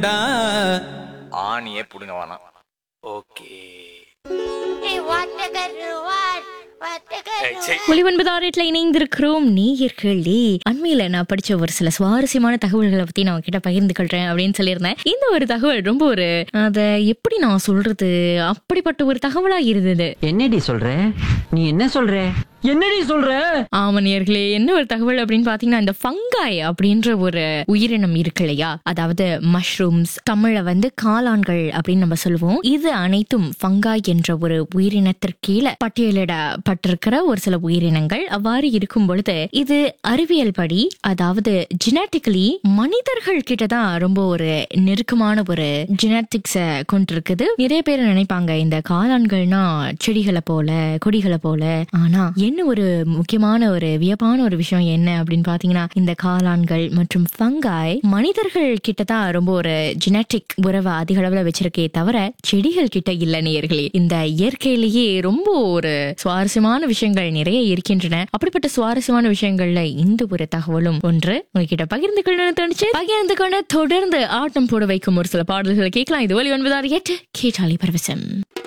ஆணியே புடுங்க வேணாம் ஓகே ஒளி ஒன்பது ஆறுல இணைந்திருக்கிறோம் நேயர்களே அண்மையில நான் படிச்ச ஒரு சில சுவாரஸ்யமான தகவல்களை பத்தி நான் உங்ககிட்ட பகிர்ந்து கொள்றேன் அப்படின்னு சொல்லியிருந்தேன் இந்த ஒரு தகவல் ரொம்ப ஒரு அத எப்படி நான் சொல்றது அப்படிப்பட்ட ஒரு தகவலா இருந்தது என்னடி சொல்ற நீ என்ன சொல்ற என்னடி சொல்ற ஆமா நேயர்களே என்ன ஒரு தகவல் அப்படின்னு பாத்தீங்கன்னா இந்த ஃபங்காய் அப்படின்ற ஒரு உயிரினம் இருக்கு இல்லையா அதாவது மஷ்ரூம்ஸ் தமிழ்ல வந்து காளான்கள் அப்படின்னு நம்ம சொல்லுவோம் இது அனைத்தும் ஃபங்காய் என்ற ஒரு உயிரினத்திற்கு கீழே பட்டியலிடப்பட்டிருக்கிற ஒரு சில உயிரினங்கள் அவ்வாறு இருக்கும் பொழுது இது அறிவியல் படி அதாவது ஜெனட்டிக்கலி மனிதர்கள் கிட்ட தான் ரொம்ப ஒரு நெருக்கமான ஒரு ஜெனட்டிக்ஸ கொண்டிருக்குது நிறைய பேர் நினைப்பாங்க இந்த காளான்கள்னா செடிகளை போல கொடிகளை போல ஆனா என்ன ஒரு முக்கியமான ஒரு வியப்பான ஒரு விஷயம் என்ன அப்படின்னு பாத்தீங்கன்னா இந்த காளான்கள் மற்றும் ஃபங்காய் மனிதர்கள் கிட்ட தான் ரொம்ப ஒரு ஜெனட்டிக் உறவை அதிக அளவுல வச்சிருக்கே தவிர செடிகள் கிட்ட இல்ல நேயர்களே இந்த இயற்கையிலேயே ரொம்ப ஒரு சுவாரஸ்யமான விஷயங்கள் நிறைய இருக்கின்றன அப்படிப்பட்ட சுவாரஸ்யமான விஷயங்கள்ல இந்த ஒரு தகவலும் ஒன்று உங்ககிட்ட பகிர்ந்து கொள்ளணும்னு தோணுச்சு பகிர்ந்து கொண்டு தொடர்ந்து ஆட்டம் போட வைக்கும் ஒரு சில பாடல்களை கேட்கலாம் இது ஒலி ஒன்பதாறு எட்டு கேட்டாலி பரவசம்